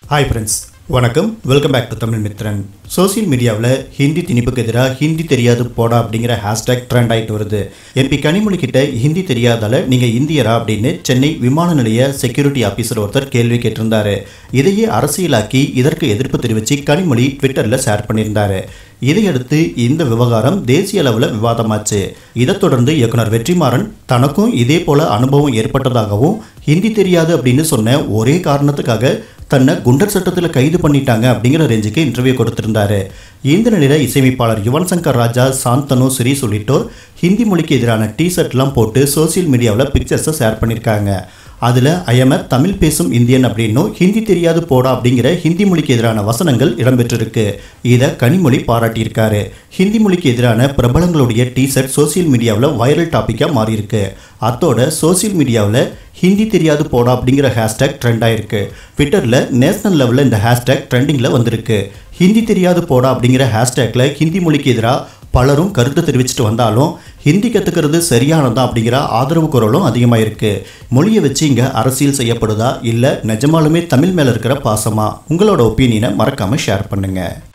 hi friends வணக்கம் welcome back to Tamil Mithran social மீடியாவில் ஹிந்தி திணிப்புக்கு எதிராக ஹிந்தி தெரியாது போடா அப்படிங்கிற ஹேஷ்டேக் ட்ரெண்ட் ஆகிட்டு வருது எம்பி கனிமொழி கிட்ட ஹிந்தி தெரியாதால நீங்கள் இந்தியரா அப்படின்னு சென்னை விமான நிலைய செக்யூரிட்டி ஆஃபீஸர் ஒருத்தர் கேள்வி கேட்டிருந்தாரு இதையே அரசியலாக்கி இதற்கு எதிர்ப்பு தெரிவித்து கனிமொழி ட்விட்டரில் ஷேர் பண்ணியிருந்தாரு இதையடுத்து இந்த விவகாரம் தேசிய அளவில் விவாதமாச்சு இதைத் தொடர்ந்து இயக்குனர் வெற்றிமாறன் தனக்கும் இதே போல அனுபவம் ஏற்பட்டதாகவும் ஹிந்தி தெரியாது அப்படின்னு சொன்ன ஒரே காரணத்துக்காக தன்னை குண்டர் சட்டத்தில் கைது பண்ணிட்டாங்க அப்படிங்கிற ரேஞ்சுக்கு இன்டர்வியூ கொடுத்திருந்தாரு இந்த நிலையில் இசையமைப்பாளர் யுவன் சங்கர் ராஜா சாந்தனு ஸ்ரீஸ் உள்ளிட்டோர் ஹிந்தி மொழிக்கு எதிரான டிஷர்ட்லாம் போட்டு சோஷியல் மீடியாவில் பிக்சர்ஸை ஷேர் பண்ணியிருக்காங்க அதில் ஐஎம்எ தமிழ் பேசும் இந்தியன் அப்படின்னும் ஹிந்தி தெரியாது போடா அப்படிங்கிற ஹிந்தி மொழிக்கு எதிரான வசனங்கள் இடம்பெற்றிருக்கு இதை கனிமொழி பாராட்டியிருக்காரு ஹிந்தி மொழிக்கு எதிரான பிரபலங்களுடைய டிஷர்ட் சோஷியல் மீடியாவில் வைரல் டாப்பிக்காக மாறியிருக்கு அத்தோட சோஷியல் மீடியாவில் ஹிந்தி தெரியாது போடா அப்படிங்கிற ஹேஷ்டேக் ட்ரெண்ட் ஆயிருக்கு ட்விட்டரில் நேஷனல் லெவலில் இந்த ஹேஷ்டேக் ட்ரெண்டிங்கில் வந்திருக்கு ஹிந்தி தெரியாது போடா அப்படிங்கிற ஹேஷ்டேக்கில் ஹிந்தி மொழிக்கு எதிராக பலரும் கருத்து தெரிவிச்சிட்டு வந்தாலும் ஹிந்தி கற்றுக்கிறது சரியானதா அப்படிங்கிற ஆதரவு குரலும் அதிகமாக இருக்குது மொழியை வச்சு இங்கே அரசியல் செய்யப்படுதா இல்லை நிஜமாலுமே தமிழ் மேலே இருக்கிற பாசமா உங்களோட ஒப்பீனியனை மறக்காமல் ஷேர் பண்ணுங்கள்